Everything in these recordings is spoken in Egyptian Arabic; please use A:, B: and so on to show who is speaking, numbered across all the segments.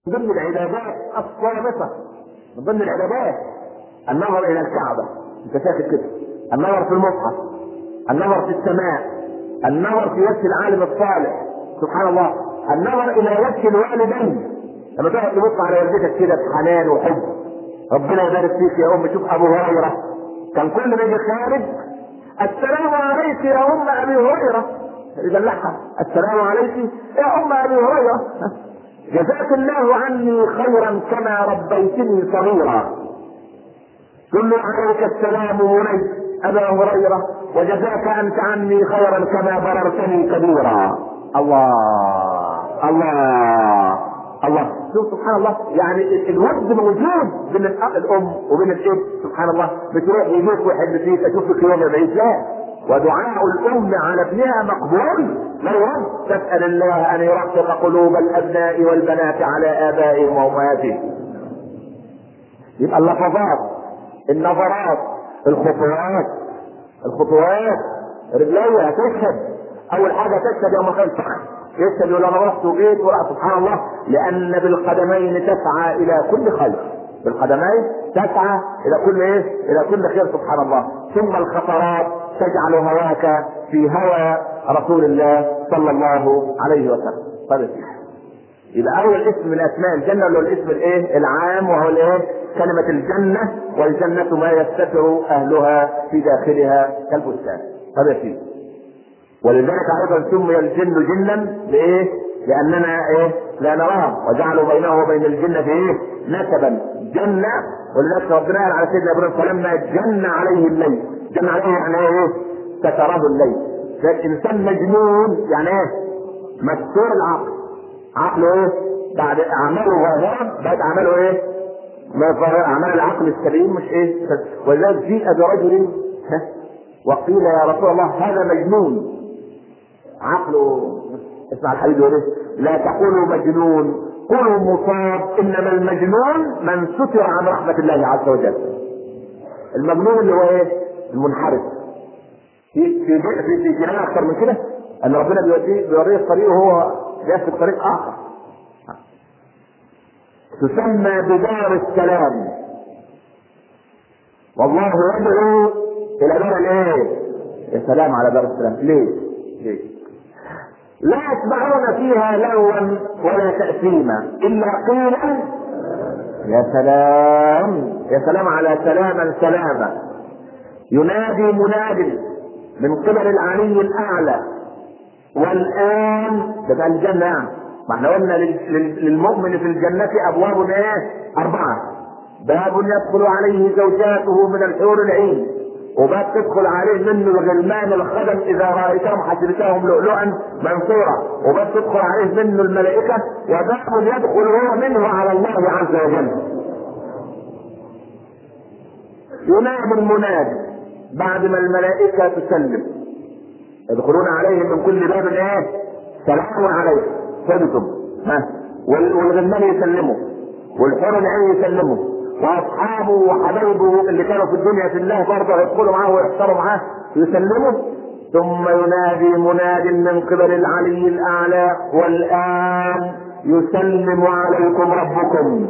A: من ضمن العبادات الصامتة من ضمن العبادات النظر إلى الكعبة أنت ساكت كده النظر في المصحف النظر في السماء النظر في وجه العالم الصالح سبحان الله النظر إلى وجه الوالدين لما تقعد تبص على والدتك كده بحنان وحب ربنا يبارك فيك يا أم شوف أبو هريرة كان كل ما يجي خارج السلام عليك يا أم أبي هريرة يدلعها السلام عليك يا أم أبي هريرة جزاك الله عني خيرا كما ربيتني صغيرا كل عليك السلام مني ابا هريره وجزاك انت عني خيرا كما بررتني كبيرا الله الله الله شوف سبحان الله يعني الود موجود بين الام وبين الاب سبحان الله بتروح يجيك ويحب فيك اشوفك يوم العيد لا ودعاء الام على ابنها مقبول لا يرد تسال الله ان يرقق قلوب الابناء والبنات على ابائهم وامهاتهم يبقى اللفظات النظرات الخطوات الخطوات رجلي هتشهد اول حاجه تشهد يوم القيامه يشهد يقول انا رحت وجيت ورأى سبحان الله لان بالقدمين تسعى الى كل خير بالقدمين تسعى الى كل ايه الى كل خير سبحان الله ثم الخطرات تجعل هواك في هوى رسول الله صلى الله عليه وسلم طيب يبقى اول اسم من اسماء الجنه اللي هو الاسم الايه العام وهو الايه كلمه الجنه والجنه ما يستتر اهلها في داخلها كالبستان طب يا سيدي ولذلك ايضا سمي الجن جنا لايه؟ لاننا ايه؟ لا نراهم وجعلوا بينه وبين الجنه ايه؟ نسبا جنه ولذلك ربنا قال على سيدنا ابراهيم فلما جن عليه الليل جن عليه يعني ايه؟ ستره الليل فالانسان مجنون يعني ايه؟ مستور العقل عقله ايه؟ بعد اعماله ظاهره بقت اعماله ايه؟ ما ظاهر اعمال العقل السليم مش ايه؟ ولذلك جيء برجل ها وقيل يا رسول الله هذا مجنون عقله اسمع الحديث يقول ايه؟ لا تقولوا مجنون قولوا مصاب انما المجنون من ستر عن رحمه الله عز وجل. المجنون اللي هو ايه؟ المنحرف. في في في, في جنان اكثر من كده ان ربنا بيوديه بيوريه الطريق وهو يسلك طريق اخر. تسمى بدار السلام. والله يدعو الى دار الايه؟ يا سلام على دار السلام، ليه؟ ليه؟ لا يسمعون فيها لغوا ولا تأثيما إلا قيلا يا سلام يا سلام على سلاما سلاما ينادي مناد من قبل العلي الأعلى والآن ده الجنة يعني ما احنا قلنا للمؤمن في الجنة أبواب ايه؟ أربعة باب يدخل عليه زوجاته من الحور العين وباب تدخل عليه منه الغلمان الخدم اذا رايتهم حسبتهم لؤلؤا منصورا وباب تدخل عليه منه الملائكه وباب يدخل هو منه على الله عز وجل ينادي المنادي بعد ما الملائكه تسلم يدخلون عليهم من كل باب ايه سلام عليكم صدتم ها والغلمان يسلموا والحور العين يسلموا واصحابه وحبايبه اللي كانوا في الدنيا في الله برضه يدخلوا معاه ويحضروا معاه يسلموا ثم ينادي مناد من قبل العلي الاعلى والان يسلم عليكم ربكم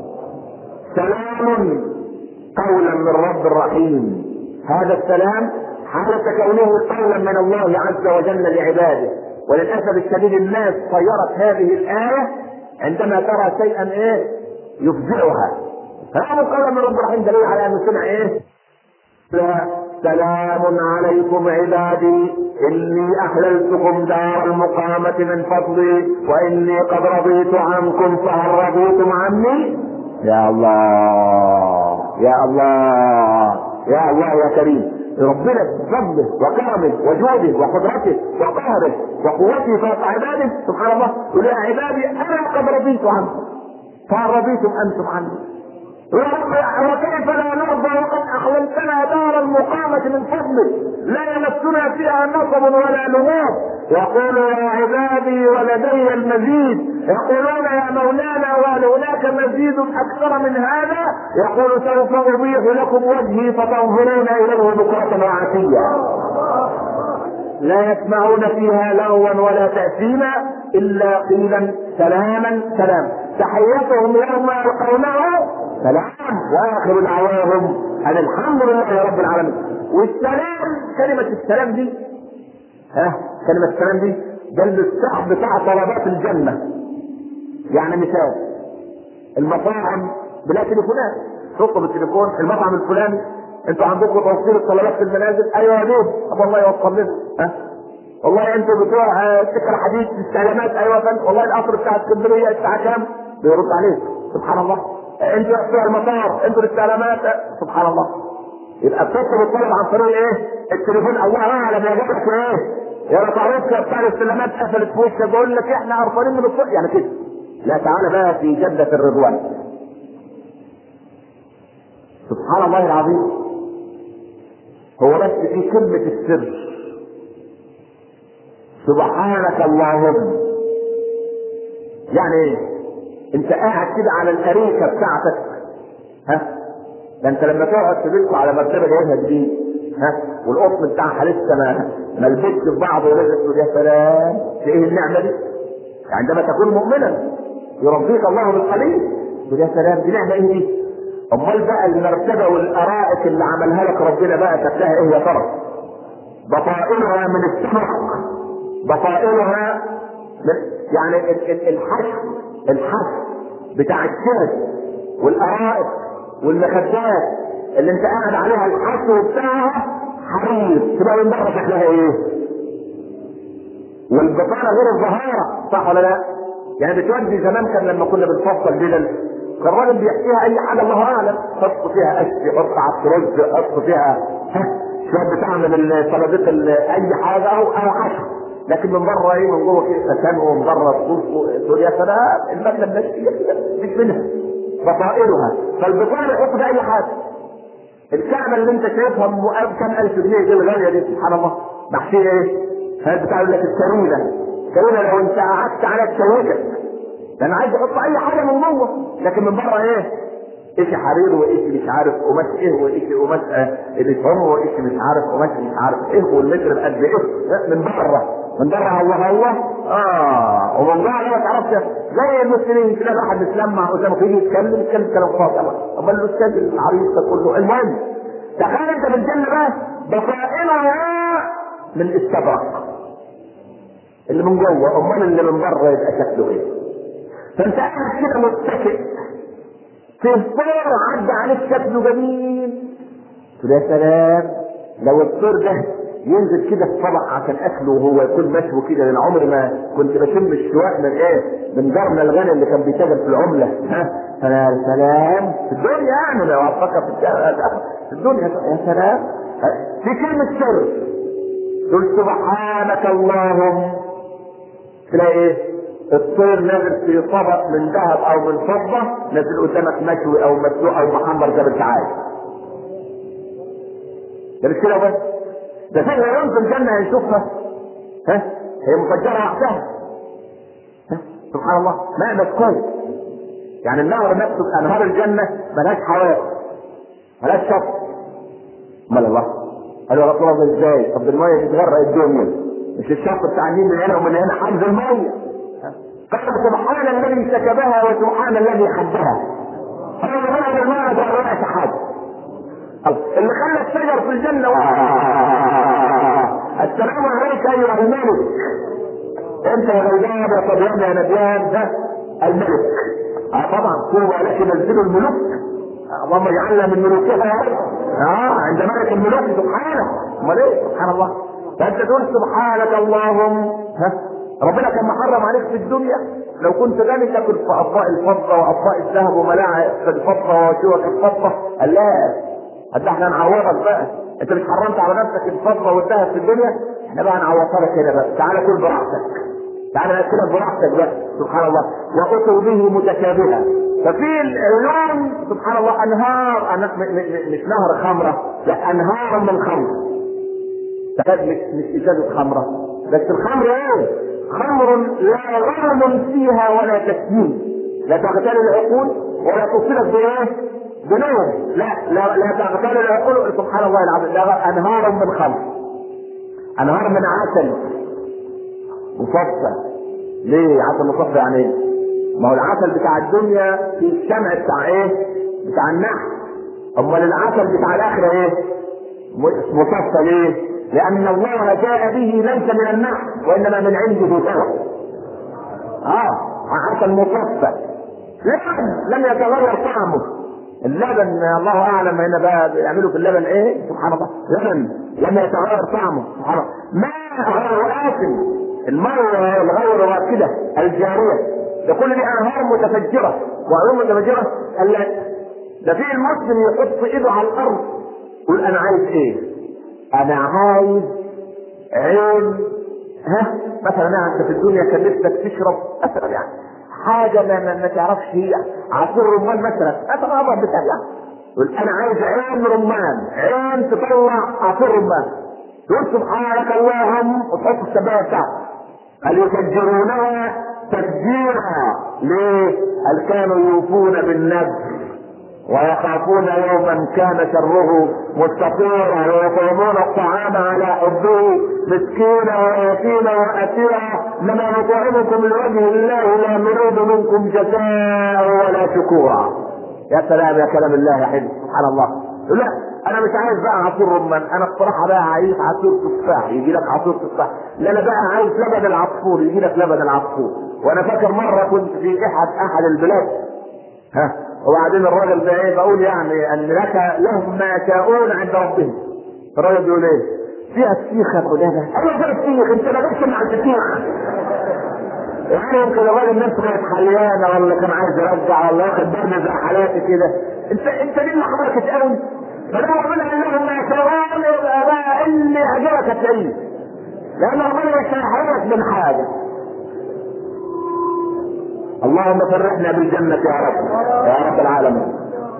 A: سلام قولا من رب رحيم هذا السلام حالة كونه قولا من الله عز وجل لعباده وللاسف الشديد الناس صيرت هذه الايه عندما ترى شيئا ايه يفزعها هذا قول من رب الرحيم دليل على انه سمع ايه؟ سلام عليكم عبادي اني احللتكم دار المقامة من فضلي واني قد رضيت عنكم فهل رضيتم عني؟ يا الله يا الله يا الله يا كريم ربنا بفضله وكرمه وجوده وقدرته وقهره وقوته فوق عباده سبحان الله يقول يا عبادي انا قد رضيت عنكم فهل رضيتم انتم عني؟ وكيف لا نرضى وقد احللتنا دار المقامة من فضلك لا يمسنا فيها نصب ولا لغوب يقول يا عبادي ولدي المزيد يقولون يا مولانا وهل هناك مزيد اكثر من هذا يقول سوف ابيح لكم وجهي فتنظرون اليه بكرة وعشيا لا يسمعون فيها لغوا ولا تأثيما إلا قيلا سلاما سلام تحيتهم يوم يلقونه سلام واخر دعواهم ان الحمد لله رب العالمين والسلام كلمه السلام دي ها كلمه السلام دي ده المفتاح بتاع طلبات الجنه يعني مثال المطاعم بلا تليفونات تطلب التليفون المطعم الفلاني انتوا عندكم توصيل الطلبات في المنازل ايوه يا دوب طب والله يوصل لنا ها والله انتوا بتوع آه، سكه الحديد استعلامات ايوه يا فندم والله القطر بتاع اسكندريه الساعه كام بيرد عليك سبحان الله آه، انتوا بتوع المطار انتوا الاستعلامات آه، سبحان الله يبقى بتطلب الطلب عن طريق ايه؟ التليفون الله اعلم يا جابك في ايه؟ يا ما تعرفش يا بتاع الاستلامات قفلت في وشك بقول لك احنا قرفانين من الصبح يعني كده لا تعالى بقى في جنة الرضوان سبحان الله العظيم هو بس في كلمة السر سبحانك اللهم يعني ايه؟ انت قاعد كده على الاريكه بتاعتك ها ده انت لما تقعد في بيتكم على مرتبه جايبها جديد ها والقطن بتاعها لسه ما ما لبسش في بعضه ولازم تقول يا سلام في ايه النعمه دي؟ عندما تكون مؤمنا يربيك الله بالقليل تقول يا سلام دي نعمه ايه دي؟ امال بقى المرتبه والارائك اللي عملها لك ربنا بقى شكلها ايه يا ترى؟ بطائنها من السمك بطائنها من يعني ال- ال- الحشو الحشو بتاع الشرك والارائك والمخدات اللي انت قاعد عليها الحشو بتاعها حرير تبقى من بره شكلها ايه؟ والبطانه غير الظهاره صح ولا لا؟ يعني بتودي زمان كان لما كنا بنفصل بدل كان الراجل بيحكيها اي حاجه الله اعلم حط فيها قش حط عبد رز حط فيها ها شويه بتاع من السلطات ال- اي حاجه او او حشو لكن من بره ايه من جوه كده فتان ومن بره صوص تقول يا سلام الماكله الناشفه كده مش منها بطائرها فالبطانه يحط فيها اي حاجه الكعبه اللي انت شايفها مؤاب كام الف جنيه دي الغاليه دي سبحان الله محشيه ايه؟ هذا بتاع لك الكرونه الكرونه لو انت قعدت على تشوكك لان عايز يحط اي حاجه من جوه لكن من بره ايه؟ ايش حرير وايش مش عارف قماش ايه وايش قماش آه، اللي فم وايش مش عارف قماش مش عارف ايه والمتر بقد ايه لا، من بره من بره الله الله اه ومن بره ما تعرفش زي المسلمين تلاقي واحد مسلمع قدامك يجي يتكلم يتكلم كلام فاضي امال الاستاذ العريض ده كله المهم تخيل انت في الجنه بقى بصائرها من استبرق اللي من جوه امال اللي من بره يبقى شكله ايه فانت قاعد كده متكئ في الطير عدى عليك شكله جميل تقول يا سلام لو الطير ده ينزل كده في طبق عشان اكله وهو يكون مشوي كده لان عمري ما كنت بشم الشواء من ايه؟ من جارنا الغني اللي كان بيتاجر في العمله ها فانا يا سلام في الدنيا يعني لو افكر في الدنيا في الدنيا يا سلام في كلمه سر تقول سبحانك اللهم تلاقي ايه؟ الطير نازل في طبق من ذهب او من فضه نازل قدامك مشوي او مسلوق او محمر زي ما انت عايز. ده مش كده بس ده في غيران في الجنه هيشوفها ها هي مفجره وحدها ها؟ سبحان الله ماء مسكوب يعني النهر نفسه انهار الجنه ملهاش حواف ملهاش شط امال الله قالوا يا رسول الله ازاي؟ طب الميه بتغرق الدنيا مش الشط بتاع النيل من هنا ومن هنا حمز الميه قال سبحان الذي سكبها وسبحان الذي حبها هذا بلد الماء ما غرقش حاجه اللي خلى الشجر في الجنه السلام عليك ايها الملك انت يا غيبان يا صبيان يا نبيان ده الملك اه طبعا طوبى لك نزلوا الملوك اللهم اجعلنا من ملوكها يا رب اه عند ملك الملوك سبحانه امال ايه سبحان الله فانت تقول سبحانك اللهم ها ربنا كان محرم عليك في الدنيا لو كنت غني تاكل في اطباق الفضه واطباق الذهب وملاعق في الفضه وشوك الفضه قال لا قد احنا نعوضك بقى انت مش حرمت على نفسك الفضه والذهب في الدنيا احنا بقى نعوضها لك هنا بقى تعالى كل براحتك تعالى ناكلك براحتك بقى سبحان الله واتوا به متشابها ففي العيون سبحان الله انهار أنا- م- م- مش نهر خمره لا انهار من خمر تكاد مش مش ازازه خمره بس الخمر ايه؟ خمر لا غرم فيها ولا تسمين لا تغتال العقول ولا تصلك بايه؟ بنور لا لا لا تغتال العقول سبحان الله العظيم لا انهار من خمر انهار من عسل مصفى ليه عسل مصفى يعني ايه؟ ما هو العسل بتاع الدنيا في الشمع بتاع ايه؟ بتاع النحل امال العسل بتاع الاخره ايه؟ مصفى ليه؟ لان الله جاء به ليس من النحل وانما من عنده سوى اه عسل مصفى لبن لم يتغير طعمه اللبن الله اعلم هنا بقى بيعملوا في اللبن ايه سبحان الله لبن لم يتغير طعمه سبحان الله ماء غير آسن الماء الغير راكده الجاريه ده كل دي انهار متفجره وعيون متفجره قال لا ده في المسلم يحط ايده على الارض يقول انا عايز ايه؟ انا عايز عين ها مثلا انت في الدنيا كان نفسك تشرب مثلا يعني حاجه ما, ما, ما تعرفش هي عصير رمان مثلا مثلا اضرب بتاع يعني يقول انا عايز عين رمان عين تطلع عصير رمان يقول سبحانك اللهم وتحط السبايه بتاعته قال يفجرونها تفجيرا ليه؟ قال كانوا يوفون بالنذر ويخافون يوما كان شره مستطيرا ويطعمون الطعام على حبه مسكينا ويتيما واسيرا انما نطعمكم لوجه الله لا نريد منكم جزاء ولا شكورا يا سلام يا كلام الله يا حلو سبحان الله لا انا مش عايز بقى عصير رمان انا بصراحه بقى عايز عصير تفاح يجي لك عصير تفاح لا انا بقى عايز لبن العصفور يجي لك لبن العصفور وانا فاكر مره كنت في احد احد البلاد ها وبعدين الراجل ده ايه بقول يعني ان لك لهم ما يشاءون عند ربهم الراجل بيقول ايه فيها السيخ يا فلانة ايوه فيها السيخ انت ما جبتش مع السيخ يعني يمكن الراجل نفسه كانت حليانه ولا كان عايز يرجع ولا واخد بالنا زي حالاتي كده انت انت ليه اللي حضرتك قوي فلو ربنا قال لهم ما يشاءون يبقى بقى اللي عجبك هتلاقيه لان ربنا مش هيحرمك من حاجه اللهم فرحنا بالجنة يا رب يا رب العالمين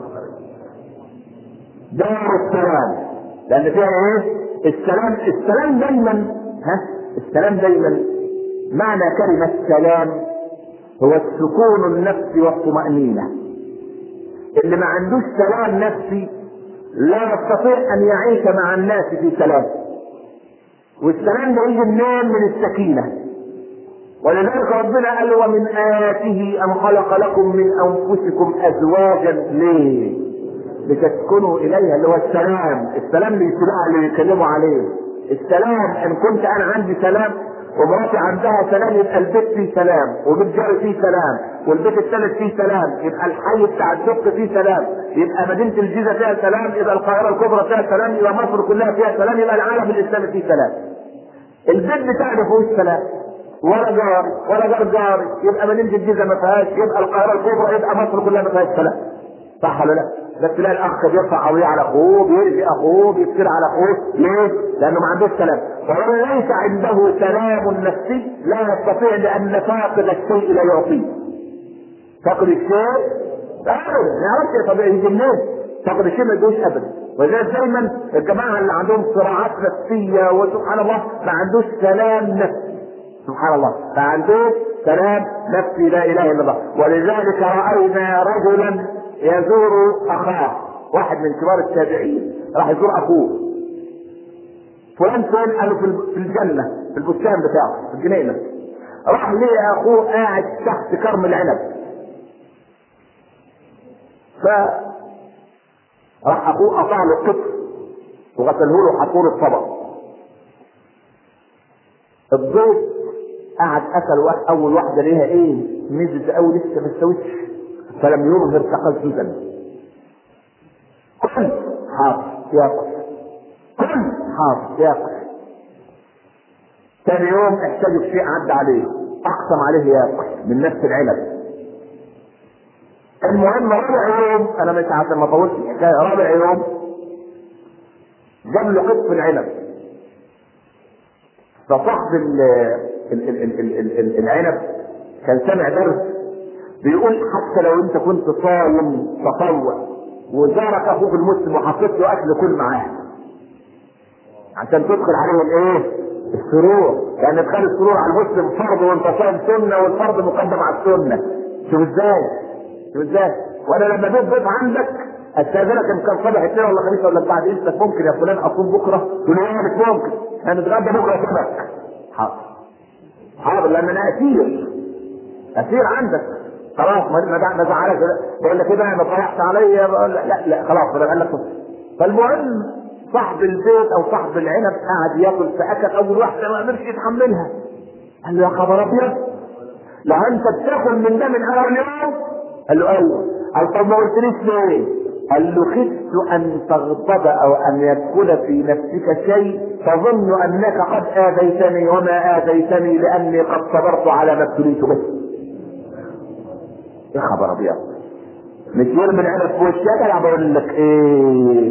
A: دار السلام لأن فيها إيه؟ السلام السلام دايما ها؟ السلام دايما معنى كلمة سلام هو السكون النفسي والطمأنينة اللي ما عندوش سلام نفسي لا يستطيع أن يعيش مع الناس في سلام والسلام ده يجي منين؟ من السكينة ولذلك ربنا قال ومن آياته أن خلق لكم من أنفسكم أزواجا ليه؟ لتسكنوا إليها اللي هو السلام، السلام اللي اللي يتكلموا عليه، السلام إن كنت أنا عندي سلام ومراتي عندها سلام يبقى البيت فيه سلام، وبيت جاري فيه سلام، والبيت الثالث فيه سلام، يبقى الحي بتاع الدق فيه سلام، يبقى مدينة الجيزة فيها سلام، يبقى القاهرة الكبرى فيها سلام، يبقى مصر كلها فيها سلام، يبقى العالم الإسلامي فيه سلام. البيت بتاعنا فيه سلام، ولا جاري ولا جار جاري يبقى مدينه الجيزه ما فيهاش يبقى القاهره الكبرى يبقى مصر كلها ما فيهاش سلام صح ولا لا؟ بس تلاقي الاخ بيرفع قويه على اخوه بيأذي اخوه بيفتر على اخوه ليه؟ لانه ما عندوش سلام ومن ليس عنده سلام نفسي لا يستطيع لان فاقد الشيء لا يعطيه فاقد الشيء ابدا ما يعرفش طبيعي يجي منين فاقد الشيء ما يجوش ابدا ولذلك دايما الجماعه اللي عندهم صراعات نفسيه وسبحان الله ما عندوش سلام نفسي سبحان الله فعنده سلام نفسي لا اله الا الله ولذلك راينا رجلا يزور اخاه واحد من كبار التابعين راح يزور اخوه فلان فين قالوا في الجنه في البستان بتاعه في الجنينه راح ليه اخوه قاعد تحت كرم العنب ف راح اخوه قطع له القطر وغسله له وحطوا له الطبق الضيف قعد اكل واحد اول واحده ليها ايه ميزه قوي لسه ما استوتش فلم يظهر تقززا كل حاضر ياكل كل حاضر ياكل ثاني يوم احتاج شيء عدى عليه اقسم عليه ياكل من نفس العنب المهم رابع يوم انا مش عارف ما طولتش الحكايه رابع يوم جاب له قطف العنب فصاحب ال ال ال ال ال ال ال العنب كان سامع درس بيقول حتى لو انت كنت صايم تطوع وزارك اخوك المسلم وحطيت له اكل كل معاه عشان تدخل عليه الايه؟ السرور لان ادخال السرور على المسلم فرض وانت صايم سنه والفرض مقدم على السنه شوف ازاي؟ شوف ازاي؟ وانا لما جيت ضيف عندك استاذنك ان كان صبح اثنين ولا خميس ولا بعد اذنك ممكن يا فلان اصوم بكره تقول لي مش ممكن هنتغدى بكره سمك حاضر حاضر لان انا اسير اسير عندك خلاص ما ما ما زعلك بقول لك ايه بقى ما طلعت عليا بقول لك لا لا خلاص انا قال لك فالمهم صاحب البيت او صاحب العنب قعد ياكل فاكل اول واحده ما قدرش يتحملها قال له يا خبر ابيض لو انت بتاكل من ده من اول يوم قال له ايوه قال طب ما قلتليش ليه؟ قال له خفت ان تغضب او ان يدخل في نفسك شيء تظن انك قد اذيتني وما اذيتني لاني قد صبرت على ما ابتليت به. يا خبر ابيض. مش يرمي العنب في وشك انا بقول لك ايه؟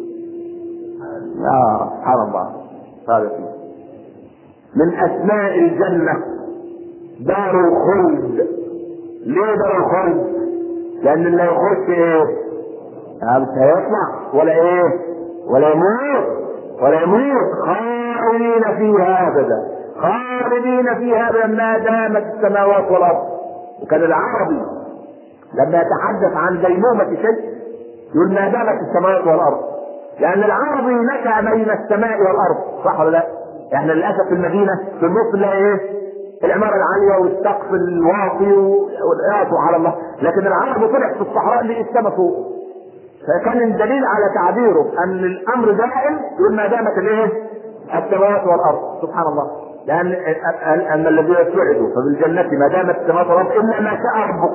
A: اه سبحان الله. هذا فيه. من اسماء الجنه دار الخلد. ليه دار الخلد؟ لان اللي يخش ايه؟ مش هيطلع ولا ايه ولا يموت ولا يموت خالدين فيها ابدا خالدين فيها ابدا ما دامت السماوات والارض وكان العربي لما يتحدث عن ديمومة شيء يقول ما دامت السماوات والارض لان العربي نشا بين السماء والارض صح ولا لا؟ احنا للاسف في المدينه في النص نلاقي ايه؟ العمارة العالية والسقف الواطي والقياس على الله، لكن العربي طلع في الصحراء لقي السماء فوق. فكان الدليل على تعبيره ان الامر دائم يقول ما دامت الايه؟ السماوات والارض سبحان الله لان ان الذين سعدوا فبالجنه ما دامت السماوات والارض الا ما شاء ربك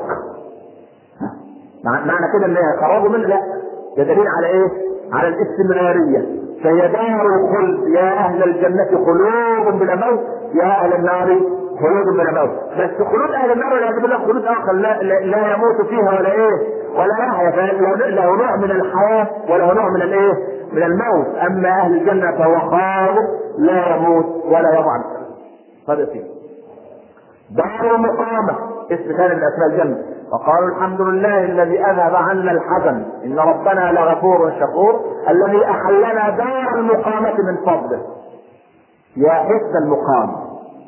A: معنى كده ان خرجوا منه لا ده دليل على ايه؟ على الاستمراريه فهي دار الخلد يا اهل الجنه خلود بلا موت يا اهل النار خلود بلا موت بس خلود اهل النار والعياذ بالله خلود اخر لا, لا, لا يموت فيها ولا ايه ولا يحيا فله نوع من الحياه وله نوع من الايه من الموت اما اهل الجنه فهو خالد لا يموت ولا يضعف هذا فيه دار المقامه اسم ثاني من اسماء الجنه وقالوا الحمد لله الذي اذهب عنا الحزن ان ربنا لغفور شكور الذي احلنا دار المقامه من فضله يا حس المقام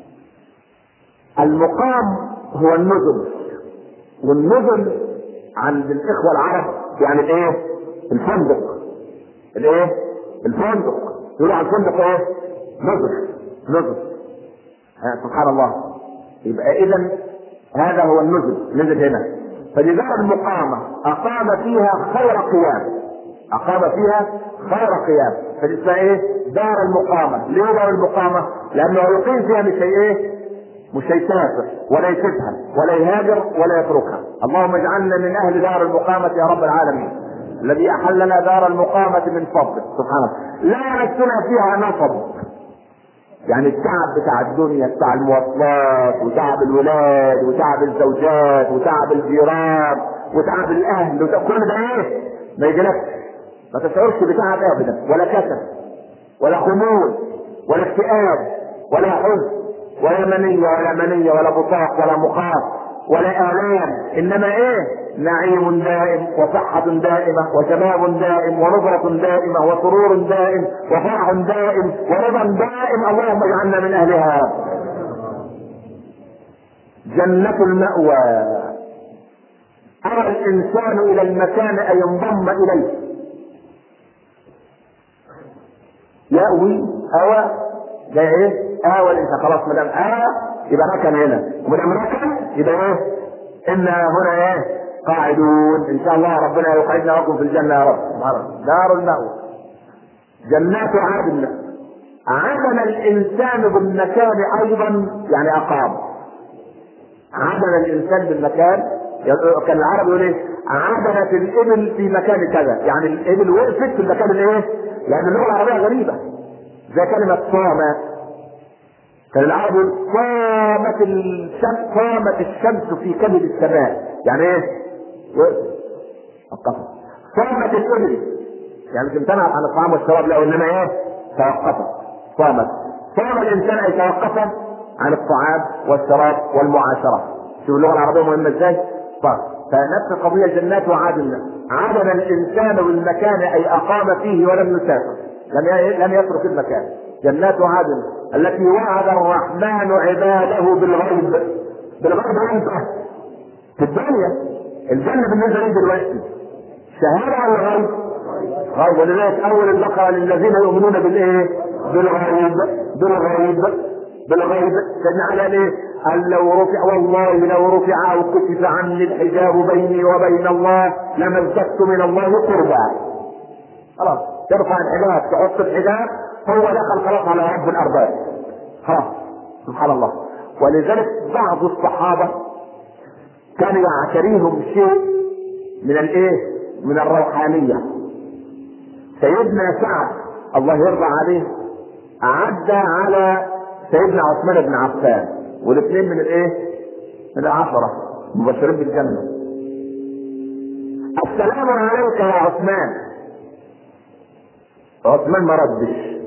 A: المقام هو النزل والنزل عند الاخوه العرب يعني الايه الفندق الايه الفندق يقولوا على الفندق ايه نزل نزل سبحان الله يبقى اذا هذا هو النزل نزل هنا فلذلك المقامة أقام فيها خير قيام أقام فيها خير قيام فاسمها إيه؟ دار المقامة، ليه دار المقامة؟ لأنه يقيم فيها مش إيه؟ مش هيسافر ولا يسيبها ولا يهاجر ولا يتركها، اللهم اجعلنا من أهل دار المقامة يا رب العالمين. الذي أحلنا دار المقامة من فضله سبحانه لا نفسنا فيها نصب يعني التعب بتاع الدنيا بتاع المواصلات وتعب الولاد وتعب الزوجات وتعب الجيران وتعب الاهل وتعب كل ده ايه؟ ما يجيلكش ما تشعرش بتعب ابدا ولا كسل ولا خمول ولا اكتئاب ولا حزن ولا منية ولا منية ولا بطاق ولا مخاط ولا آلام إنما إيه؟ نعيم دائم وصحة دائمة وشباب دائم ونظرة دائمة وسرور دائم وفرح دائم ورضا دائم اللهم اجعلنا من أهلها جنة المأوى أرى الإنسان إلى المكان أن ينضم إليه يأوي أوى ده إيه؟ آوى الإنسان خلاص ما دام آوى يبقى ركن هنا وما دام ركن يبقى إيه؟ إنا هنا إيه؟ قاعدون ان شاء الله ربنا يقعدنا لكم في الجنه يا رب دار المأوى جنات عدن عدن الانسان بالمكان ايضا يعني اقام عدن الانسان بالمكان كان العرب يقول ايه عدنت الابل في مكان كذا يعني الابل وقفت في المكان الايه لان اللغه العربيه غريبه زي كلمه صامه كان العرب يقول صامت الشمس صامت الشمس في كبد السماء يعني ايه وقفت صامت الابل يعني مش امتنعت عن الطعام والشراب لا وانما ايه توقفت صامت صام الانسان اي توقف عن الطعام والشراب والمعاشره شوف اللغه العربيه مهمه ازاي صام فنفس القضيه جنات وعدن عدن الانسان بالمكان اي اقام فيه ولم يسافر لم لم يترك المكان جنات عدن التي وعد الرحمن عباده بالغيب بالغيب امتى؟ في الدنيا الجنة بالنسبة لي دلوقتي شهادة ولا غيب؟ غيب ولذلك أول البقرة للذين يؤمنون بالإيه؟ بالغيب بالغيب بالغيب سيدنا على إيه؟ قال لو رفع والله لو رفع او كشف عني الحجاب بيني وبين الله لما ازددت من الله قربا خلاص ترفع الحجاب تحط الحجاب هو دخل خلاص على رب الارباب خلاص سبحان الله ولذلك بعض الصحابه كان يعتريهم شيء من الايه؟ من الروحانيه سيدنا سعد الله يرضى عليه عدى على سيدنا عثمان بن عفان والاثنين من الايه؟ من العشرة مبشرين بالجنة. السلام عليك يا عثمان. عثمان ما ردش.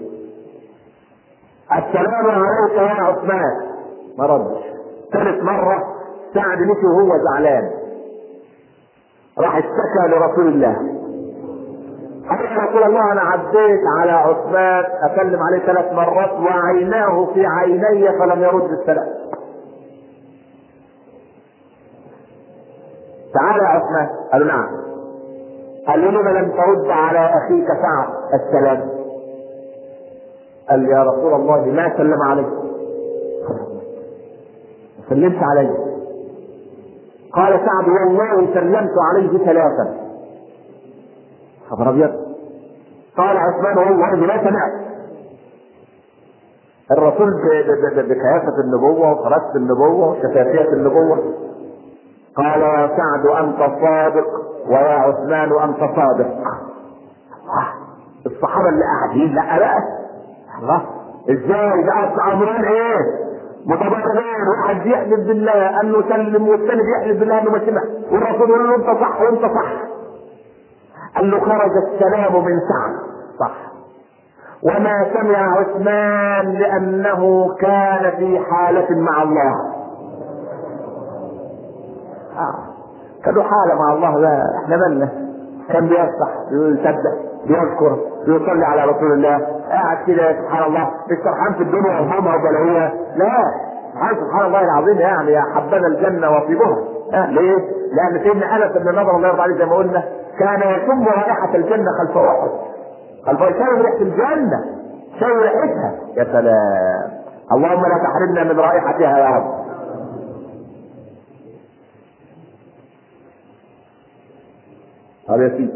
A: السلام عليك يا عثمان ما ردش. ثالث مرة سعد مشي وهو زعلان. راح اشتكى لرسول الله. قال يا رسول الله انا عديت على عثمان اكلم عليه ثلاث مرات وعيناه في عيني فلم يرد السلام تعال يا عثمان قالوا نعم قال له لما لم ترد على اخيك سعد السلام قال يا رسول الله ما سلم عليك سلمت عليه قال سعد والله سلمت عليه ثلاثا خبر ابيض قال عثمان والله ما سمعت الرسول بكيافة النبوة وخلاصة النبوة وشفافية النبوة قال يا سعد أنت صادق ويا عثمان أنت صادق الصحابة اللي قاعدين لا بقى الله ازاي ده امرين ايه متبادلين واحد يحلف بالله انه سلم والثاني بيحلف بالله انه ما سمع والرسول يقول له انت صح وانت صح قال له خرج السلام من سعد صح وما سمع عثمان لانه كان في حالة مع الله آه. كانوا حالة مع الله لا احنا مالنا كان بيصح يسبح بيذكر بيصلي على رسول الله قاعد كده سبحان الله مش فرحان في الدنيا وهمها وبلاويها لا سبحان سبحان الله العظيم يعني يا حبذا الجنه وطيبها آه ليه؟ لان سيدنا انس بن نضر الله يرضى عليه زي ما قلنا كان يشم رائحه الجنه خلف احد خلف شم ريحه الجنه شم ريحتها يا سلام اللهم لا تحرمنا من رائحتها يا رب هذا يا سيدي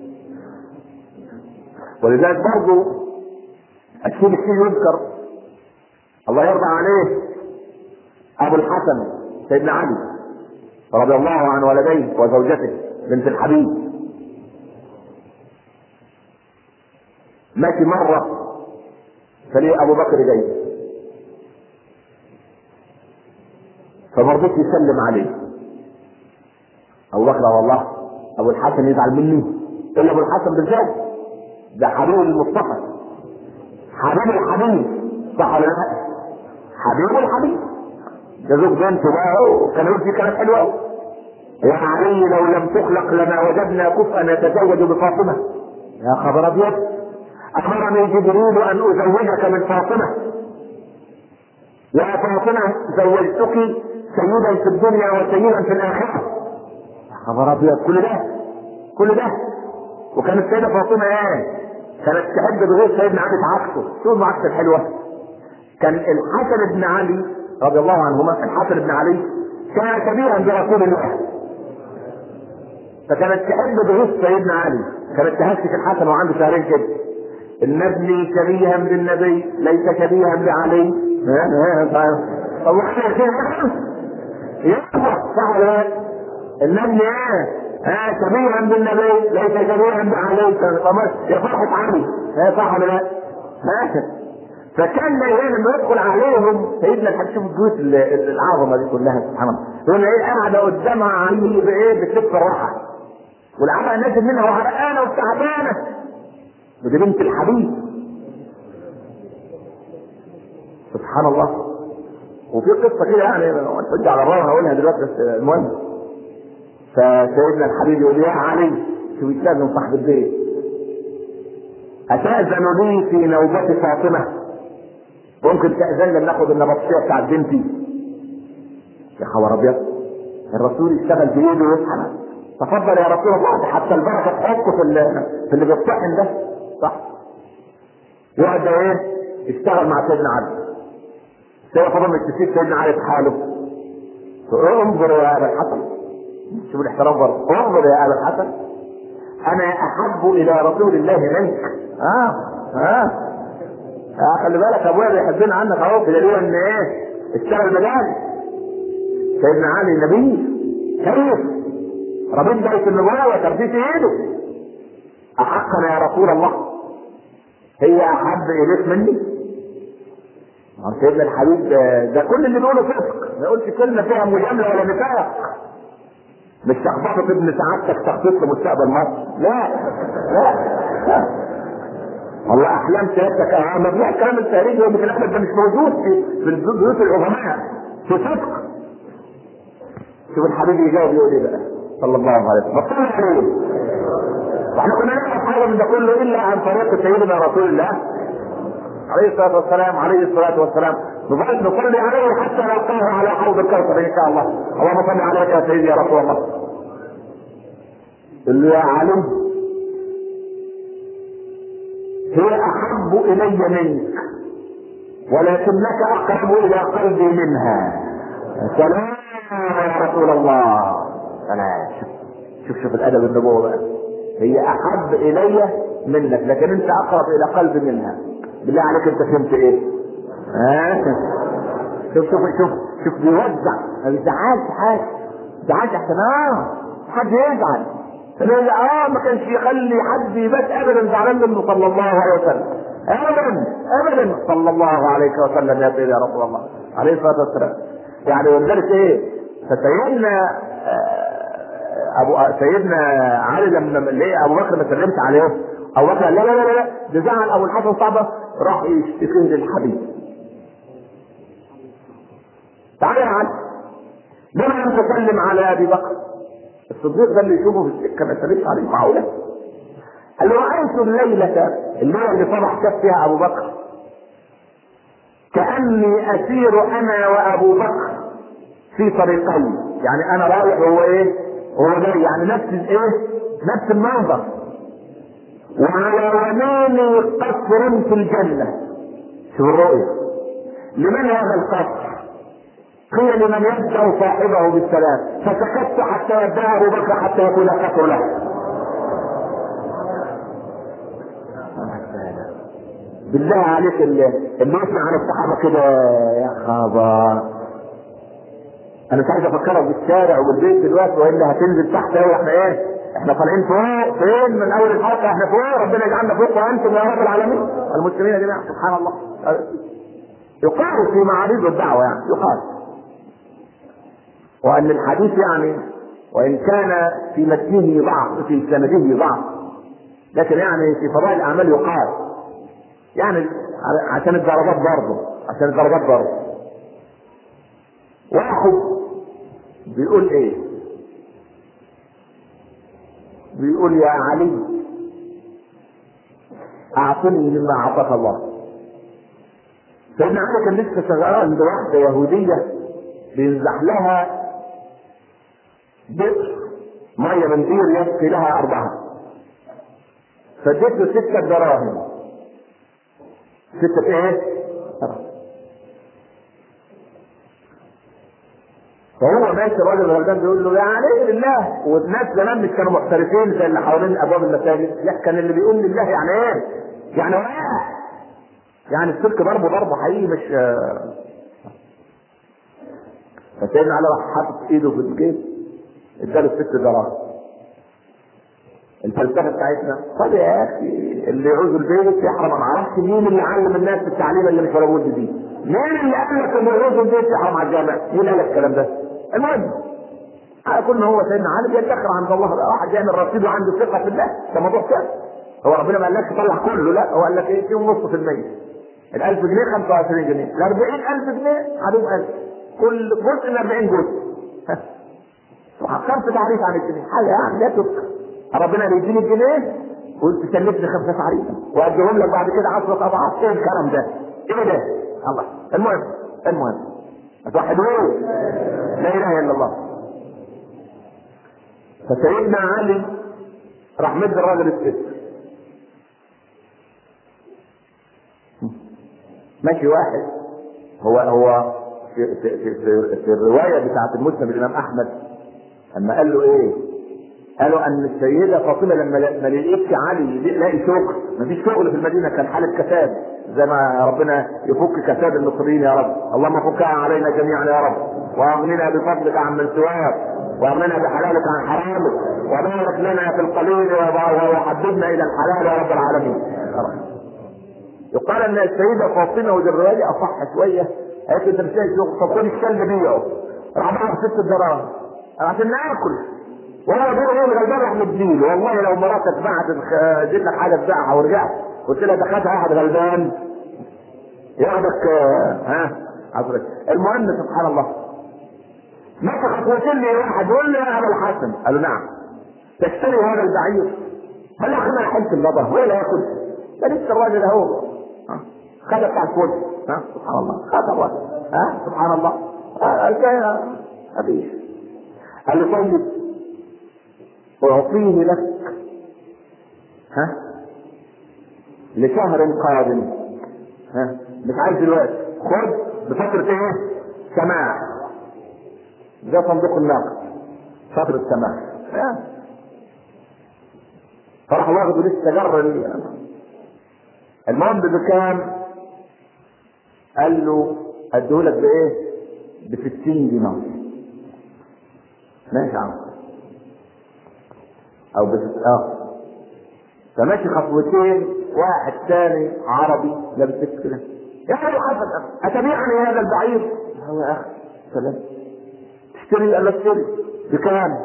A: ولذلك برضه الشيء الشيء يذكر الله يرضى عليه ابو الحسن سيدنا علي رضي الله عن ولديه وزوجته بنت الحبيب ماشي مرة فليه أبو بكر جاي فما رضيش يسلم عليه أبو بكر والله أبو الحسن يزعل مني إلا أبو الحسن بالذات ده حبيب المصطفى حبيب الحبيب صح ولا لا؟ حبيب الحبيب ده زوج بنته بقى وكان يقول فيه كلام حلو قوي يا علي لو لم تخلق لما وجدنا كفءا نتزوج بفاطمه يا خبر ابيض امرني جبريل ان ازوجك من فاطمه يا فاطمه زوجتك سيدا في الدنيا وسيدا في الاخره يا خبر ابيض كل ده كل ده وكانت السيده فاطمه ايه؟ كانت تحب بغير سيدنا علي تعكسه شو المعكسه الحلوه؟ كان الحسن بن علي رضي الله عنهما الحسن بن علي كان كبيرا برسول الله فكانت تحب بغير سيدنا علي كانت تهشك الحسن وعنده شهرين كده ان ابني شبيها بالنبي ليس شبيها بعلي طب يصبح صح ولا لا؟ ان ابني ايه؟ ها شبيها بالنبي ليس شبيها بعلي يا فرحة علي ها صح ولا لا؟ ها فكان لما يدخل عليهم سيدنا الحاج شوف الجيوش العظمه دي كلها سبحان الله يقول ايه قاعده قدامها علي بايه بتلف الراحه والعرق نازل منها وعرقانه وتعبانه ودي بنت الحبيب سبحان الله وفي قصه كده يعني ترجع على الراحه هقولها دلوقتي بس المهم فسيدنا الحبيب يقول يا علي شو يستاذن صاحب البيت أتأذن لي في نوبة فاطمة ممكن تأذن لي ناخد النبطشية بتاعت بنتي يا خبر أبيض الرسول يشتغل بإيده ويصحى تفضل يا رسول الله حتى البركة تحطه في اللي في اللي بيطحن ده صح يقعد ايه يشتغل مع سيدنا علي سيدنا فاطمة تسيب سيدنا علي في حاله انظر يا ابا الحسن شوف الاحترام برضه انظر يا ابا الحسن انا احب الى رسول الله منك اه اه, آه خلي بالك ابويا بيحبنا عنك اهو بدليل ان ايه اشتغل مجال سيدنا علي النبي كيف ربيت بيت النبوة وتربيت ايده احقنا يا رسول الله هي احب اليك مني سيدنا الحبيب ده, ده كل اللي بيقوله صدق ما يقولش كلمه فيها مجامله ولا نفاق مش تخبطه ابن سعادتك تخطيط لمستقبل مصر لا لا لا والله احلام سيادتك اه مجموع كلام التاريخ يوم الكلام ده مش موجود في في بيوت العظماء في صدق شوف الحبيب يجاوب يقول ايه بقى صلى الله عليه وسلم بطلنا عليه واحنا كنا نعرف حاجه من ده كله الا عن طريق سيدنا رسول الله عليه الصلاه والسلام عليه الصلاه والسلام نظل نصلي عليه حتى نلقاه على حوض الكوثر ان شاء الله اللهم صل عليك يا سيدي يا رسول الله اللي يا علي هي احب الي منك ولكنك اقرب الى قلبي منها سلام يا رسول الله سلام شوف شوف الادب النبوه بقى هي احب الي منك لكن انت اقرب الى قلبي منها بالله عليك انت فهمت ايه؟ ها؟ شوف شوف شوف شوف بيوزع ما بيزعلش حاجه ما بيزعلش احسن اه حد يزعل يقول اه ما كانش يخلي حد يبات ابدا زعلان منه صلى الله عليه وسلم ابدا ابدا صلى الله عليه وسلم يا سيدي يا رسول الله عليه الصلاه والسلام يعني ولذلك ايه فسيدنا ابو سيدنا علي لما ليه ابو بكر ما سلمش عليه ابو بكر لا لا لا لا ده زعل ابو الحسن صعبه راح يشتكيه للحبيب تعالى يا علي لما لم تسلم على ابي بكر الصديق ده اللي يشوفه في السكه ما سلمش عليه معقوله قال له رايت الليله الليله اللي صبح شاف فيها ابو بكر كاني اسير انا وابو بكر في طريقين يعني انا رايح وهو ايه هو جاي يعني نفس الايه نفس المنظر وعلى يميني قصر في الجنة شوف الرؤية لمن هذا القصر؟ قيل لمن يبدأ صاحبه بالسلام فسكت حتى يبدأ أبو بكر حتى يكون قصر له بالله عليك اللي, اللي يسمع عن الصحابة كده يا خبر انا مش عايز افكرك بالشارع وبالبيت دلوقتي والا هتنزل تحت قوي احنا ايه احنا طالعين فوق فين من اول الحلقه احنا فوق ربنا يجعلنا فوق وانتم يا رب العالمين المسلمين يا جماعه سبحان الله يقال في معارض الدعوه يعني يقال وان الحديث يعني وان كان في متنه ضعف في سنده ضعف لكن يعني في فضائل الاعمال يقال يعني عشان الدرجات برضه عشان الدرجات برضه واحد بيقول ايه بيقول يا علي اعطني مما اعطاك الله سيدنا علي كان لسه شغال عند واحده يهوديه بينزح لها بئر ميه من بير يسقي لها اربعه فاديت له سته دراهم سته ايه؟ دراهم فهو ماشي الراجل الغلبان بيقول له يا علي لله والناس زمان مش كانوا محترفين زي اللي حوالين ابواب المساجد لا كان اللي بيقول لله يعني ايه؟ يعني وقع يعني السلك ضربه ضرب حقيقي مش فسيدنا علي راح حاطط ايده في الجيب اداله ست دراهم الفلسفه بتاعتنا طب يا اخي اللي يعوز البيت يحرم ما اعرفش مين اللي علم الناس التعليم اللي مش موجود دي مين اللي قال لك ان يعوز البيت يحرم على الجامع مين قال لك الكلام ده المهم على كل هو سيدنا علي بيدخر عند الله بقى واحد يعمل رصيد وعنده ثقه في الله ده موضوع ثاني هو ربنا ما قالكش طلع كله لا هو قال لك ايه فيهم نص في المية ال 1000 جنيه 25 جنيه ال 40000 جنيه عليهم 1000 كل جزء من 40 جزء وحققت تعريف عن الجنيه حاجه يعني لا تذكر ربنا بيديني الجنيه وانت سلفني خمسه تعريف واديهم لك بعد كده 10 اضعاف ايه الكلام ده؟ ايه ده؟ الله المهم المهم هتوحدوه لا اله الا الله فسيدنا علي راح مد الراجل الست ماشي واحد هو هو في, في, في, في, في الروايه بتاعت المسلم الامام احمد اما قال له ايه؟ قالوا ان السيده فاطمه لما ما لقيتش علي يلاقي شغل مفيش شغل في المدينه كان حاله كساد زي ما ربنا يفك كساد المصريين يا رب اللهم فكها علينا جميعا يا رب واغننا بفضلك عن من سواك واغننا بحلالك عن حرامك وبارك لنا في القليل وحببنا الى الحلال يا رب العالمين يقال ان السيده فاطمه ودي الروايه اصح شويه قالت انت مش لاقي شغل طب خد الكلب بيعه راح باعه بست دراهم عشان ناكل وهو بيقول ايه الغلبان راح مديله والله لو مراتك بعت جيب لك حاجه تبيعها ورجعت قلت لها دخلت واحد غلبان ياخدك ها عفرك المهم سبحان الله مشى خطوتين لي واحد يقول لي يا ابا الحسن قال له نعم تشتري هذا البعير قال له خلينا حلت اللبن ولا ياكل ده لسه الراجل اهو خد بتاع الفول ها سبحان الله خد الراجل ها سبحان الله قال كده مفيش قال له طيب أعطيه لك ها لشهر قادم ها مش عايز دلوقتي خد بفترة ايه؟ سماع ده صندوق النقد فترة سماع فراح واخده لسه جر المهم بكام؟ قال له اديهولك بايه؟ ب 60 دينار ماشي يا عم او بس اه فماشي خطوتين واحد ثاني عربي لابس كده يا ابو حسن اتبيعني هذا البعير هو يا اخي سلام تشتري قال له اشتري بكام؟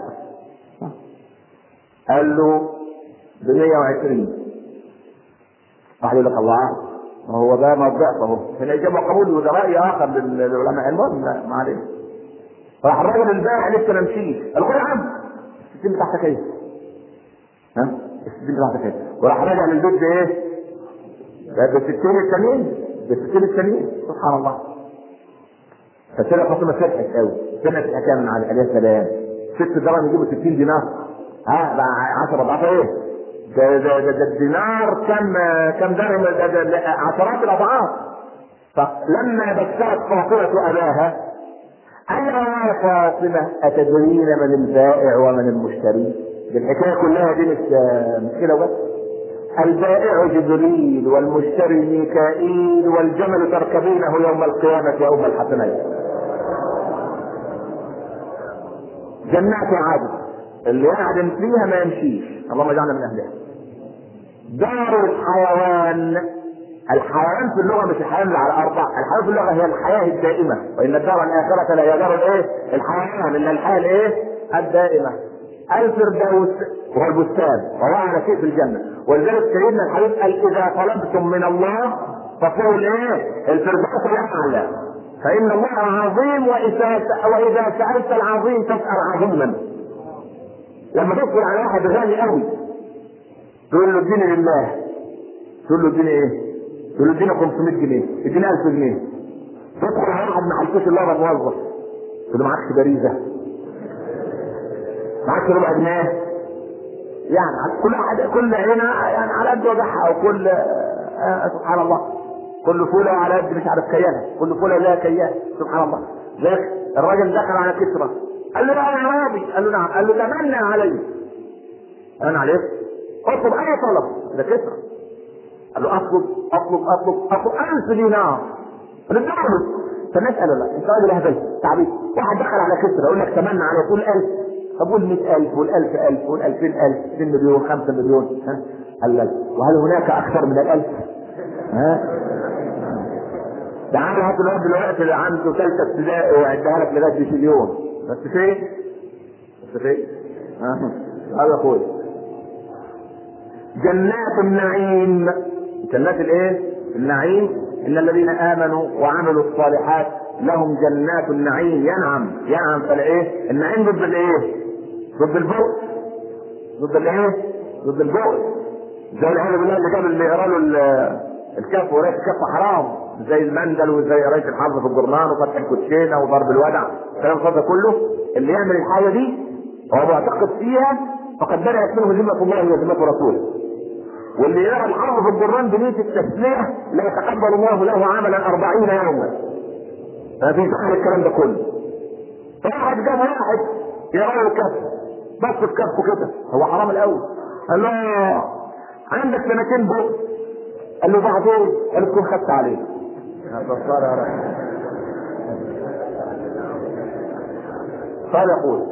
A: قال له ب 120 راح يقول لك الله هو ده ما الضعف اهو هنا اجابه قبول وده راي اخر للعلماء المهم ما عليه راح الراجل البائع لسه ما مشيش قال خد يا عم السيستم بتاعتك ايه؟ ها؟ السيستم بتاعتك ايه؟ وراح راجع للبيت بايه؟ بالستين التانيين بالستين التانيين سبحان الله فسيدة فاطمة فرحت قوي سمعت الحكاية من علي عليه السلام ست درهم يجيبوا 60 دينار ها بقى 10 اضعاف ايه؟ ده ده ده, ده الدينار كم كم درهم ده, ده, ده عشرات الاضعاف فلما بشرت فاطمة اباها قال يا فاطمة أتدرين من البائع ومن المشتري؟ الحكاية كلها دي مش مش كده بس البائع جبريل والمشتري ميكائيل والجمل تركبينه يوم القيامة يوم الحسنين جنات عدن اللي يعدم فيها ما يمشيش اللهم اجعلنا من اهلها دار الحيوان الحيوان في اللغه مش الحيوان اللي على الارض الحيوان في اللغه هي الحياه الدائمه وان الدار الاخره لا هي دار الايه الحيوان الا الحياه الايه الدائمه الفردوس وهو البستان وهو على شيء في الجنه ولذلك سيدنا الحبيب قال اذا طلبتم من الله فاطلبوا الايه الفردوس الاعلى فان الله عظيم واذا واذا سالت العظيم تسال عظيما لما تدخل على واحد غني قوي تقول له اديني لله تقول له اديني ايه؟ تقول له اديني 500 جنيه اديني 1000 جنيه تدخل على واحد ما حلتوش الا انا موظف تقول له معكش باريزه معكش ربع جنيه يعني كل واحد كل هنا يعني على قد وجعها وكل آه سبحان الله كل فوله على قد مش عارف كيانها كل فوله لها كيان سبحان الله ذاك الراجل دخل على كسرى قال له بقى يا راضي قال له نعم قال له تمنى علي انا عليك اطلب اي طلب ده كسرى قال له اطلب اطلب اطلب اطلب ألف دينار قال له فالناس قالوا لا انت راجل هبل تعبيط واحد دخل على كسرى يقول لك تمنى عليه تقول 1000 طب قول 100000 قول 100000 قول 200000 2 مليون 5 مليون ها قال لك وهل هناك اكثر من الألف؟ ها ده عنده هات الواد دلوقتي اللي عنده ثالثه ابتدائي ويعدها لك لغايه بمليون بس فين؟ بس فين؟ هذا اخوي جنات النعيم جنات الايه؟ النعيم ان الذين امنوا وعملوا الصالحات لهم جنات النعيم ينعم ينعم فالايه؟ النعيم ضد الايه؟ ضد البؤس ضد الايه؟ ضد البؤس زي العياذ بالله اللي جاب اللي يقرا له الكف وقرايه الكف حرام زي المندل وزي قرايه الحظ في الجرنان وفتح الكوتشينه وضرب الودع الكلام ده كله اللي يعمل الحاجه دي هو معتقد فيها فقد بدات منه ذمه الله وذمه رسوله واللي يرى الحظ في الجرنان بنيه التسليه لا يتقبل الله له عملا أربعين يوما ما فيش داعي الكلام ده كله واحد جاب واحد يرى الكف بص في كفه كده هو حرام الاول قال له عندك سنتين بق قال له بعدين قال له تكون خدت عليه قال يقول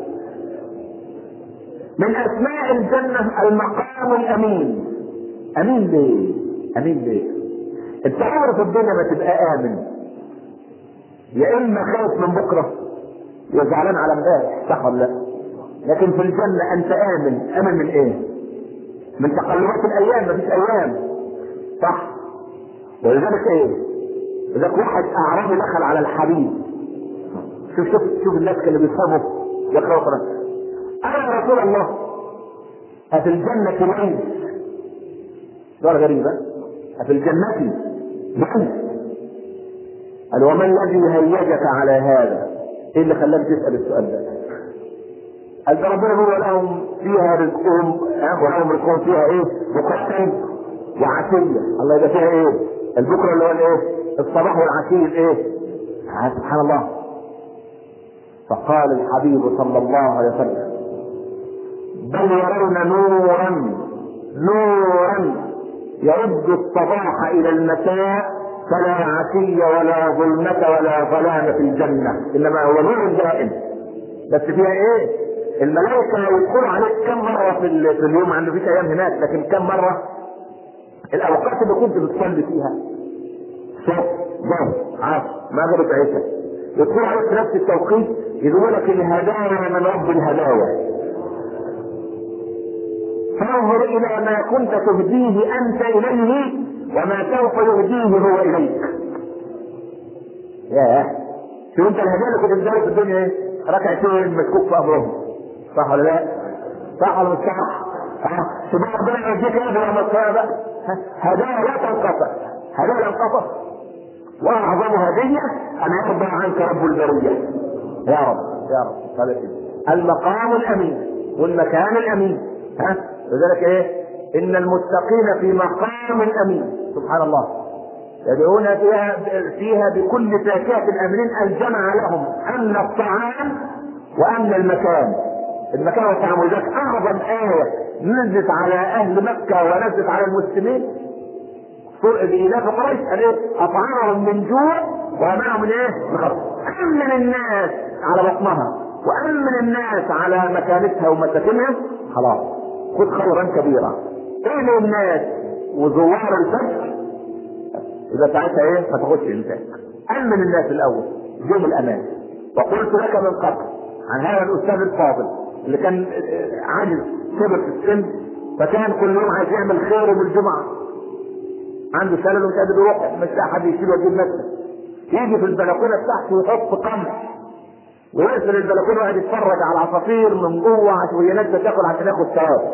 A: من اسماء الجنة المقام الامين امين ليه امين ليه انت عمرك في الدنيا ما تبقى امن يا اما خايف من بكره يا زعلان على امبارح صح ولا لا لكن في الجنة انت امن امن من ايه من تقلبات الايام مفيش ايام صح ولذلك ايه ذاك واحد اعرابي دخل على الحبيب شوف شوف شوف الناس اللي بيفهموا يقرأوا قرآن أنا يا رسول الله أفي الجنة معين سؤال غريبة أفي الجنة معين قال وما الذي هيجك على هذا؟ ايه اللي خلاك تسأل السؤال ده؟ قال ده ربنا بيقول لهم فيها رزقهم ولهم رزقهم فيها ايه؟ بكرة وعشية الله يبقى فيها ايه؟ البكرة اللي هو الايه؟ الصباح والعشية الايه؟ سبحان الله فقال الحبيب صلى الله عليه وسلم بل يرون نورا نورا يرد الصباح الى المساء فلا عشي ولا ظلمة ولا ظلام في الجنة انما هو نور دائم بس فيها ايه الملائكة يدخلوا عليك كم مرة في, في اليوم عنده فيك ايام هناك لكن كم مرة الاوقات اللي كنت بتصلي فيها صبح ظهر عصر مغرب عشاء يدخلوا عليك في نفس التوقيت يقولوا لك الهدايا من رب الهدايا فانظر الى ما كنت تهديه انت اليه وما سوف يهديه هو اليك ياه شوف انت الهدايا اللي كنت بتدرس في الدنيا ايه ركعتين مشكوك في امرهم صح ولا لا صح ولا مش صح شوف ربنا يهديك ايه لما بقى هدايا لا تنقطع هدايا لا تنقطع واعظم هديه ان يرضى عنك رب البريه يا رب يا رب هذا المقام الامين والمكان الامين ها لذلك ايه ان المتقين في مقام امين سبحان الله يدعون فيها فيها بكل فاكهه امنين الجمع لهم امن الطعام وامن المكان المكان والطعام ولذلك اعظم ايه نزلت على اهل مكه ونزلت على المسلمين بإيلاف قريش قال ايه؟ أطعمهم من جوع ومنعهم من ايه؟ من خوف. أمن الناس على بطنها وأمن الناس على مكانتها ومساكنها خلاص خذ خيرا كبيرا. ايه الناس وزوار الفجر إذا ساعتها ايه؟ ما تاخدش إنسان. أمن الناس الأول جم الأمان. وقلت لك من قبل عن هذا الأستاذ الفاضل اللي كان عاجز كبر في السن فكان كل يوم عايز يعمل خير يوم الجمعة عنده شلل ومش قادر يروح مش لاقي حد يشيله ويجيب نفسه يجي في البلكونه بتاعته ويحط قمح ويقفل البلكونه ويقعد يتفرج على العصافير من جوه عشان وهي نازله تاكل عشان ياخد ثواب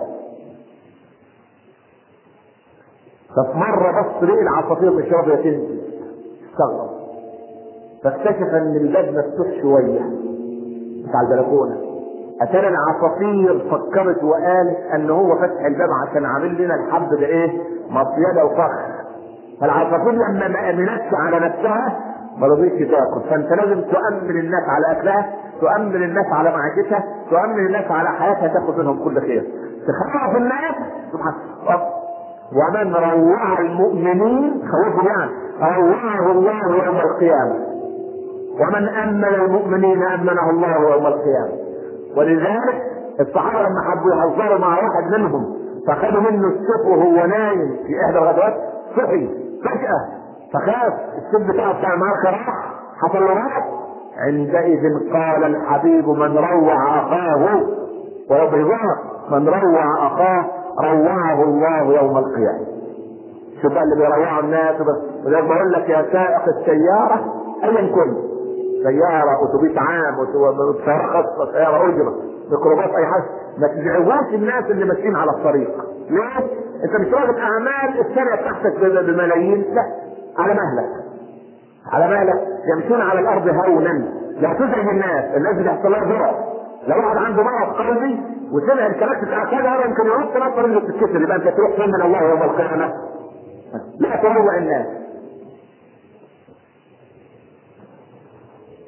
A: ففي مره بص ليه العصافير مش راضيه تنزل استغرب فاكتشف ان الباب مفتوح شويه بتاع البلكونه اتاري العصافير فكرت وقالت ان هو فتح الباب عشان عامل لنا الحب ده ايه مصيده وفخر فالعصافير لما ما امنتش على نفسها ما رضيتش تاكل فانت لازم تؤمن الناس على اكلها تؤمن الناس على معيشتها تؤمن الناس على حياتها تاخذ منهم كل خير تخاف الناس سبحان الله ومن روع المؤمنين خوفهم يعني روعه الله يوم القيامه ومن امن المؤمنين امنه الله يوم القيامه ولذلك الصحابه لما حبوا يهزروا مع واحد منهم فخدوا منه السيف وهو نايم في احدى الغزوات صحي فجاه فخاف السيف بتاعه بتاع المعركه راح حصل له راح عندئذ قال الحبيب من روع اخاه ويبغضه من روع اخاه روعه الله يوم القيامه شوف بقى اللي بيروعوا الناس وده بقول لك يا سائق السياره ايا كنت سياره اتوبيس عام سياره خاصه سياره اجره ميكروباص اي حاجه ما تزعجوش الناس اللي ماشيين على الطريق ليه؟ انت مش راجل اعمال السنه بتاعتك بملايين لا على مهلك على مهلك يمشون على الارض هونا لا تزعج الناس الناس بتحصل لها ضرر لو واحد عنده مرض قلبي وسمع الكلام بتاع كذا يمكن ينط نط رجله تتكسر يبقى انت تروح فين من الله يوم القيامه لا تروع الناس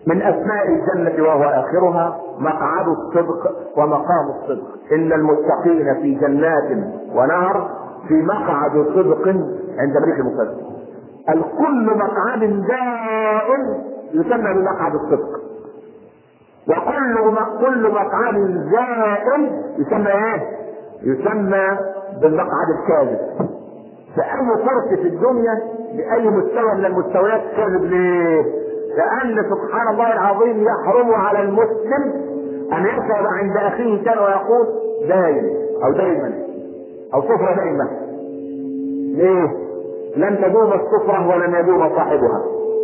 A: من اسماء الجنة وهو اخرها مقعد الصدق ومقام الصدق ان المتقين في جنات ونهر في مقعد صدق عند ملك المقدس الكل مقعد دائم يسمى بمقعد الصدق وكل كل مقعد زائل يسمى ايه؟ يسمى بالمقعد الكاذب فأي فرق في الدنيا بأي مستوى من المستويات كذب ليه؟ لأن سبحان الله العظيم يحرم على المسلم أن يشهد عند أخيه كان ويقول دايم أو دايما أو صفرة دايما ليه؟ لن تدوم الصفرة ولن يدوم صاحبها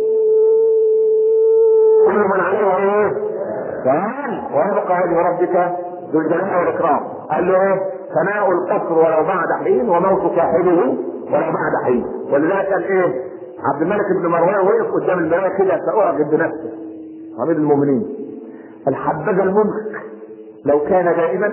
A: كل من عليها ايه؟ فان ويبقى وجه ربك ذو الجلال والاكرام قال له ايه؟ ثناء القصر ولو بعد حين وموت صاحبه ولو بعد حين ولذلك قال ايه؟ عبد الملك بن مروان وقف قدام المرايه كده ساعجب بنفسه امير المؤمنين الحبذا الملك لو كان دائما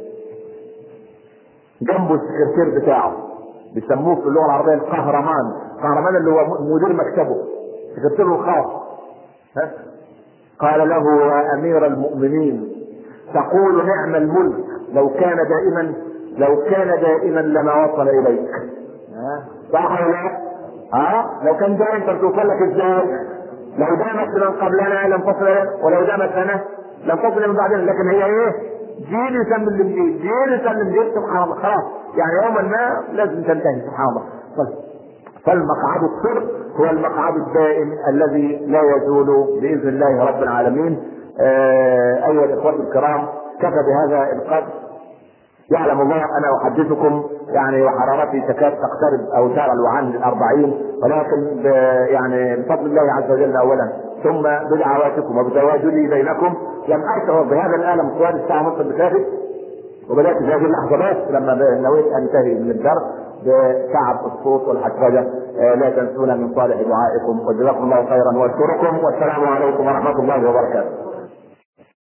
A: جنبه السكرتير بتاعه بيسموه في اللغه العربيه القهرمان قهرمان اللي هو مدير مكتبه سكرتيره الخاص ها؟ قال له يا امير المؤمنين تقول نعم الملك لو كان دائما لو كان دائما لما وصل اليك ها؟ صح ولا لا؟ ها لو كان دائما كان توصل لك ازاي؟ لو دامت من قبلنا لم تصل ولو دامت لنا لم تصل من بعدنا لكن هي ايه؟ جيل يسمى الجيل جيل يسمى الجيل سبحان الله خلاص يعني يوما ما لازم تنتهي سبحان الله طيب فالمقعد الصدق هو المقعد الدائم الذي لا يزول باذن الله رب العالمين آه ايها الاخوه الكرام كفى بهذا القدر يعلم الله انا احدثكم يعني وحرارتي تكاد تقترب او تعلو عن الاربعين ولكن ب يعني بفضل الله عز وجل اولا ثم بدعواتكم وبتواجدي بينكم لم اشعر بهذا الالم طوال الساعه ونصف اللي فاتت وبدات في هذه اللحظات لما نويت انتهي من الدرس بتعب الصوت والحشرجه آه لا تنسونا من صالح دعائكم وجزاكم الله خيرا واشكركم والسلام عليكم ورحمه الله وبركاته